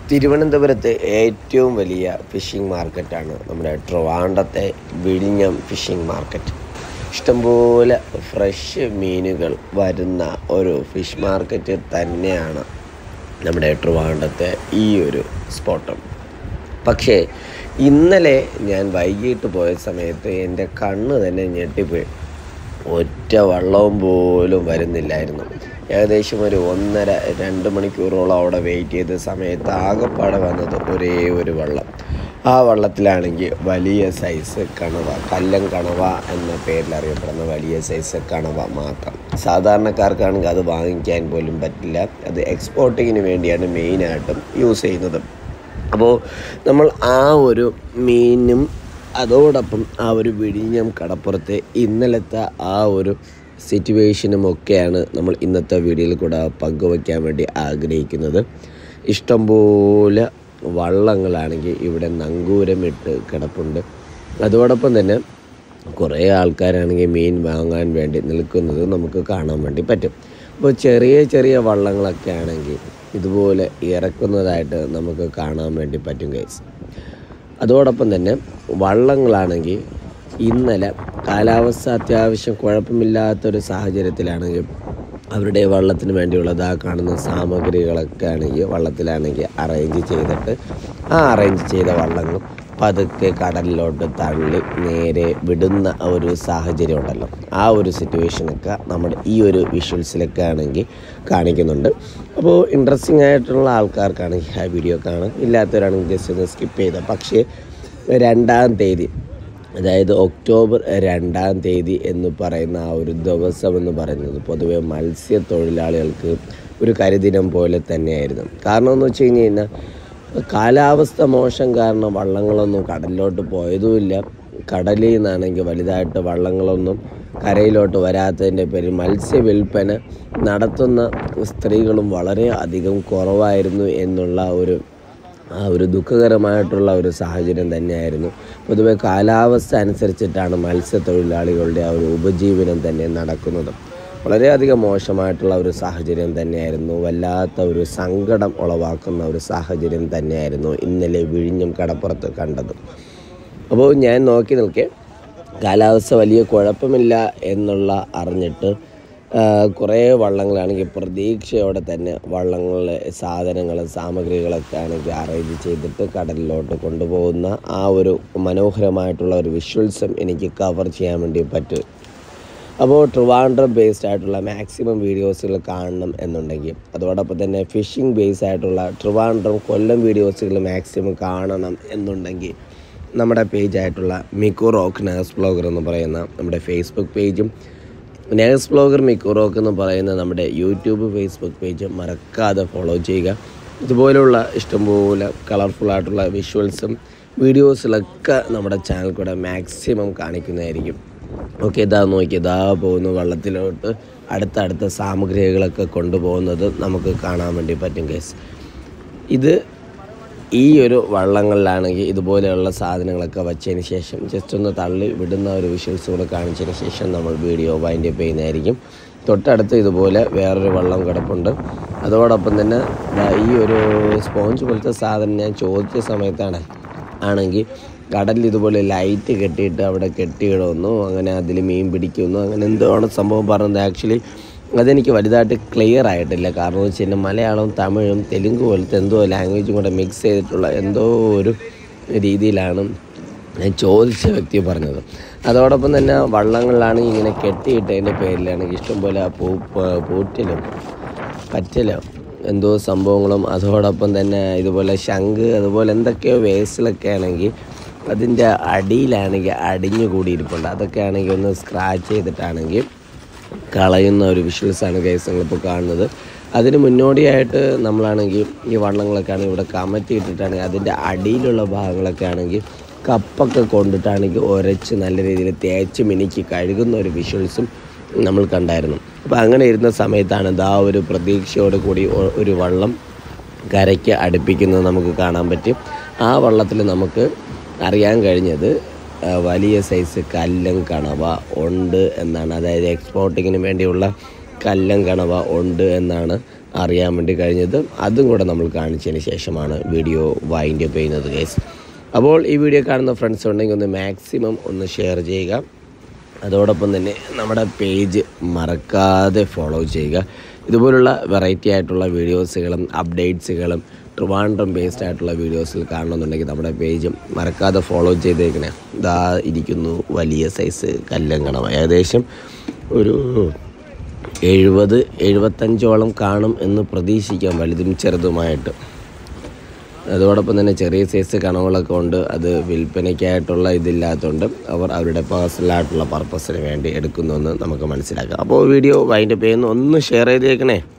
തിരുവനന്തപുരത്തെ ഏറ്റവും വലിയ ഫിഷിംഗ് മാർക്കറ്റാണ് നമ്മുടെ ട്രിവാൻഡത്തെ വിഴിഞ്ഞം ഫിഷിംഗ് മാർക്കറ്റ് ഇഷ്ടംപോലെ ഫ്രഷ് മീനുകൾ വരുന്ന ഒരു ഫിഷ് മാർക്കറ്റ് തന്നെയാണ് നമ്മുടെ ട്രിവാൻഡത്തെ ഈ ഒരു സ്പോട്ടം പക്ഷേ ഇന്നലെ ഞാൻ വൈകിട്ട് പോയ സമയത്ത് എൻ്റെ കണ്ണ് തന്നെ ഞെട്ടിപ്പോയി ഒറ്റ വള്ളവും പോലും വരുന്നില്ലായിരുന്നു ഏകദേശം ഒരു ഒന്നര രണ്ട് മണിക്കൂറോളം അവിടെ വെയിറ്റ് ചെയ്ത സമയത്ത് ആകെപ്പാടെ വന്നത് ഒരേ ഒരു വള്ളം ആ വള്ളത്തിലാണെങ്കിൽ വലിയ സൈസ് കണവ കല്ലൻ കണവ എന്ന പേരിൽ അറിയപ്പെടുന്ന വലിയ സൈസ് കണവ മാത്രം സാധാരണക്കാർക്കാണെങ്കിൽ അത് വാങ്ങിക്കാൻ പോലും പറ്റില്ല അത് എക്സ്പോർട്ടിങ്ങിന് വേണ്ടിയാണ് മെയിനായിട്ടും യൂസ് ചെയ്യുന്നത് അപ്പോൾ നമ്മൾ ആ ഒരു മീനും അതോടൊപ്പം ആ ഒരു വിഴിഞ്ഞം കടപ്പുറത്തെ ഇന്നലത്തെ ആ ഒരു സിറ്റുവേഷനും ഒക്കെയാണ് നമ്മൾ ഇന്നത്തെ വീഡിയോയിൽ കൂടെ പങ്കുവയ്ക്കാൻ വേണ്ടി ആഗ്രഹിക്കുന്നത് ഇഷ്ടംപോലെ വള്ളങ്ങളാണെങ്കിൽ ഇവിടെ നങ്കൂരമിട്ട് കിടപ്പുണ്ട് അതോടൊപ്പം തന്നെ കുറേ ആൾക്കാരാണെങ്കിൽ മീൻ വാങ്ങാൻ വേണ്ടി നിൽക്കുന്നത് നമുക്ക് കാണാൻ വേണ്ടി പറ്റും അപ്പോൾ ചെറിയ ചെറിയ വള്ളങ്ങളൊക്കെ ആണെങ്കിൽ ഇതുപോലെ ഇറക്കുന്നതായിട്ട് നമുക്ക് കാണാൻ വേണ്ടി പറ്റും ഗൈസ് അതോടൊപ്പം തന്നെ വള്ളങ്ങളാണെങ്കിൽ ഇന്നലെ കാലാവസ്ഥ അത്യാവശ്യം കുഴപ്പമില്ലാത്തൊരു സാഹചര്യത്തിലാണെങ്കിൽ അവരുടെ വള്ളത്തിന് വേണ്ടിയുള്ളത് ആ കാണുന്ന സാമഗ്രികളൊക്കെ ആണെങ്കിൽ വള്ളത്തിലാണെങ്കിൽ അറേഞ്ച് ചെയ്തിട്ട് ആ അറേഞ്ച് ചെയ്ത വള്ളങ്ങൾ പതുക്കെ കടലിലോട്ട് തള്ളി നേരെ വിടുന്ന ഒരു സാഹചര്യം ഉണ്ടല്ലോ ആ ഒരു സിറ്റുവേഷനൊക്കെ നമ്മുടെ ഈ ഒരു വിഷ്വൽസിലൊക്കെ ആണെങ്കിൽ കാണിക്കുന്നുണ്ട് അപ്പോൾ ഇൻട്രസ്റ്റിംഗ് ആയിട്ടുള്ള ആൾക്കാർക്കാണെങ്കിൽ ആ വീഡിയോ കാണാം ഇല്ലാത്തവരാണെങ്കിൽ ജസ്റ്റ് ഒന്ന് സ്കിപ്പ് ചെയ്ത പക്ഷേ രണ്ടാം തീയതി അതായത് ഒക്ടോബർ രണ്ടാം തീയതി എന്ന് പറയുന്ന ആ ഒരു ദിവസം എന്ന് പറയുന്നത് പൊതുവെ മത്സ്യത്തൊഴിലാളികൾക്ക് ഒരു കരിദിനം പോലെ തന്നെയായിരുന്നു കാരണം എന്ന് വെച്ച് കഴിഞ്ഞ് കഴിഞ്ഞാൽ കാലാവസ്ഥ മോശം കാരണം വള്ളങ്ങളൊന്നും കടലിലോട്ട് പോയതുമില്ല കടലിൽ നിന്നാണെങ്കിൽ വലുതായിട്ട് വള്ളങ്ങളൊന്നും കരയിലോട്ട് വരാത്തതിൻ്റെ പേരിൽ മത്സ്യവിൽപ്പന നടത്തുന്ന സ്ത്രീകളും വളരെ അധികം കുറവായിരുന്നു എന്നുള്ള ഒരു ആ ഒരു ദുഃഖകരമായിട്ടുള്ള ഒരു സാഹചര്യം തന്നെയായിരുന്നു പൊതുവെ കാലാവസ്ഥ അനുസരിച്ചിട്ടാണ് മത്സ്യത്തൊഴിലാളികളുടെ ആ ഒരു ഉപജീവനം തന്നെ നടക്കുന്നത് വളരെയധികം മോശമായിട്ടുള്ള ഒരു സാഹചര്യം തന്നെയായിരുന്നു വല്ലാത്ത ഒരു സങ്കടം ഉളവാക്കുന്ന ഒരു സാഹചര്യം തന്നെയായിരുന്നു ഇന്നലെ വിഴിഞ്ഞം കടപ്പുറത്ത് കണ്ടത് അപ്പോൾ ഞാൻ നോക്കി നിൽക്കെ കാലാവസ്ഥ വലിയ കുഴപ്പമില്ല എന്നുള്ള അറിഞ്ഞിട്ട് ആ, കുറേ വള്ളങ്ങളാണെങ്കിൽ പ്രതീക്ഷയോടെ തന്നെ വള്ളങ്ങളിലെ സാധനങ്ങൾ സാമഗ്രികളൊക്കെ ആണെങ്കിൽ അറേഞ്ച് ചെയ്തിട്ട് കടലിലോട്ട് കൊണ്ടുപോകുന്ന ആ ഒരു മനോഹരമായിട്ടുള്ള ഒരു വിഷ്വൽസും എനിക്ക് കവർ ചെയ്യാൻ വേണ്ടി പറ്റും അപ്പോൾ ട്രിവാൻഡ്രം ബേസ്ഡ് ആയിട്ടുള്ള മാക്സിമം വീഡിയോസുകൾ കാണണം എന്നുണ്ടെങ്കിൽ അതോടൊപ്പം തന്നെ ഫിഷിംഗ് ബേസ് ആയിട്ടുള്ള ട്രിവാൻഡ്രം കൊല്ലം വീഡിയോസുകൾ മാക്സിമം കാണണം എന്നുണ്ടെങ്കിൽ നമ്മുടെ പേജായിട്ടുള്ള മിക്കു റോക്ക് നേഴ്സ് ബ്ലോഗർ എന്ന് പറയുന്ന നമ്മുടെ ഫേസ്ബുക്ക് പേജും നേഴ്സ് ബ്ലോഗർ മിക്കു റോക്ക് എന്ന് പറയുന്ന നമ്മുടെ യൂട്യൂബ് ഫേസ്ബുക്ക് പേജ് മറക്കാതെ ഫോളോ ചെയ്യുക ഇതുപോലുള്ള ഇഷ്ടംപോലെ കളർഫുൾ ആയിട്ടുള്ള വിഷ്വൽസും വീഡിയോസിലൊക്കെ നമ്മുടെ ചാനൽ കൂടെ മാക്സിമം കാണിക്കുന്നതായിരിക്കും ഓക്കെ ഇതാ നോക്കി ഇതാ പോകുന്നു വള്ളത്തിലോട്ട് അടുത്തടുത്ത സാമഗ്രികളൊക്കെ കൊണ്ടുപോകുന്നത് നമുക്ക് കാണാൻ വേണ്ടി പറ്റും കേസ് ഇത് ഈ ഒരു വള്ളങ്ങളിലാണെങ്കിൽ ഇതുപോലെയുള്ള സാധനങ്ങളൊക്കെ വച്ചതിന് ശേഷം ജസ്റ്റ് ഒന്ന് തള്ളി വിടുന്ന ഒരു വിഷ്വൽസ് കൂടെ കാണിച്ചതിന് ശേഷം നമ്മൾ വീഡിയോ വൈൻഡ് അപ്പ് ചെയ്യുന്നതായിരിക്കും തൊട്ടടുത്ത് ഇതുപോലെ വേറൊരു വള്ളം കിടപ്പുണ്ട് അതോടൊപ്പം തന്നെ ദാ ഈ ഒരു സ്പോഞ്ച് പോലത്തെ സാധനം ഞാൻ ചോദിച്ച സമയത്താണ് ആണെങ്കിൽ കടലിൽ ഇതുപോലെ ലൈറ്റ് കെട്ടിയിട്ട് അവിടെ കെട്ടിയിടുന്നു അങ്ങനെ അതിൽ മീൻ പിടിക്കുന്നു അങ്ങനെ എന്താണ് സംഭവം പറഞ്ഞത് ആക്ച്വലി അതെനിക്ക് വലുതായിട്ട് ക്ലിയർ ആയിട്ടില്ല കാരണം എന്ന് വെച്ച് കഴിഞ്ഞാൽ മലയാളവും തമിഴും തെലുങ്ക് പോലത്തെ എന്തോ ലാംഗ്വേജും കൂടെ മിക്സ് ചെയ്തിട്ടുള്ള എന്തോ ഒരു രീതിയിലാണ് ഞാൻ ചോദിച്ച വ്യക്തി പറഞ്ഞത് അതോടൊപ്പം തന്നെ വള്ളങ്ങളിലാണെങ്കിൽ ഇങ്ങനെ കെട്ടിയിട്ടതിൻ്റെ പേരിലാണെങ്കിൽ ഇഷ്ടംപോലെ ആ പൂ പ- പൂറ്റിലും പറ്റലോ എന്തോ സംഭവങ്ങളും അതോടൊപ്പം തന്നെ ഇതുപോലെ ശംഖ് അതുപോലെ എന്തൊക്കെയോ വേസ്റ്റിലൊക്കെ ആണെങ്കിൽ അതിൻ്റെ അടിയിലാണെങ്കിൽ അടിഞ്ഞു കൂടിയിരിപ്പുണ്ട് അതൊക്കെ ആണെങ്കിൽ ഒന്ന് സ്ക്രാച്ച് ചെയ്തിട്ടാണെങ്കിൽ കളയുന്ന ഒരു വിഷ്വൽസാണ് ഗൈസ് നിങ്ങളിപ്പോൾ കാണുന്നത് അതിന് മുന്നോടിയായിട്ട് നമ്മളാണെങ്കിൽ ഈ വള്ളങ്ങളൊക്കെ ആണെങ്കിൽ ഇവിടെ കമറ്റി ഇട്ടിട്ടാണെങ്കിൽ അതിൻ്റെ അടിയിലുള്ള ഭാഗങ്ങളൊക്കെ ആണെങ്കിൽ കപ്പൊക്കെ കൊണ്ടിട്ടാണെങ്കിൽ ഉരച്ച് നല്ല രീതിയിൽ തേച്ച് മിനുക്കി കഴുകുന്ന ഒരു വിഷ്വൽസും നമ്മൾ കണ്ടായിരുന്നു അപ്പോൾ അങ്ങനെ ഇരുന്ന സമയത്താണ് ഇതാ ഒരു പ്രതീക്ഷയോട് കൂടി ഒ- ഒരു വള്ളം കരയ്ക്ക് അടുപ്പിക്കുന്നത് നമുക്ക് കാണാൻ പറ്റും ആ വള്ളത്തിൽ നമുക്ക് അറിയാൻ കഴിഞ്ഞത് ആ, വലിയ സൈസ് കല്ലൻ കണവ ഉണ്ട് എന്നാണ് അതായത് എക്സ്പോർട്ടിങ്ങിന് വേണ്ടിയുള്ള കല്ലൻ കണവ ഉണ്ട് എന്നാണ് അറിയാൻ വേണ്ടി കഴിഞ്ഞത് അതും കൂടെ നമ്മൾ കാണിച്ചതിന് ശേഷമാണ് വീഡിയോ വൈൻഡ് അപ്പ് ചെയ്യുന്നത് കേസ് അപ്പോൾ ഈ വീഡിയോ കാണുന്ന ഫ്രണ്ട്സ് ഉണ്ടെങ്കിൽ ഒന്ന് മാക്സിമം ഒന്ന് ഷെയർ ചെയ്യുക അതോടൊപ്പം തന്നെ നമ്മുടെ പേജ് മറക്കാതെ ഫോളോ ചെയ്യുക ഇതുപോലുള്ള വെറൈറ്റി ആയിട്ടുള്ള വീഡിയോസുകളും അപ്ഡേറ്റ്സുകളും ട്രിവാൻഡ്രം ബേസ്ഡ് ആയിട്ടുള്ള വീഡിയോസിൽ കാണണമെന്നുണ്ടെങ്കിൽ നമ്മുടെ പേജ് മറക്കാതെ ഫോളോ ചെയ്തേക്കണേ ഇതാ ഇരിക്കുന്നു വലിയ സൈസ് കല്ലങ്കണം ഏകദേശം ഒരു എഴുപത് എഴുപത്തഞ്ചോളം കാണും എന്ന് പ്രതീക്ഷിക്കാം വലുതും ചെറുതുമായിട്ട് അതോടൊപ്പം തന്നെ ചെറിയ സൈസ് കണവുകളൊക്കെ ഉണ്ട് അത് വിൽപ്പനയ്ക്കായിട്ടുള്ള ഇതില്ലാത്തതുകൊണ്ട് അവർ അവരുടെ പേഴ്സണലായിട്ടുള്ള പർപ്പസിന് വേണ്ടി എടുക്കുന്നു എന്ന് നമുക്ക് മനസ്സിലാക്കാം അപ്പോൾ വീഡിയോ വൈൻഡപ്പ് ചെയ്യുന്നു ഒന്ന് ഷെയർ ചെയ്തേക്കണേ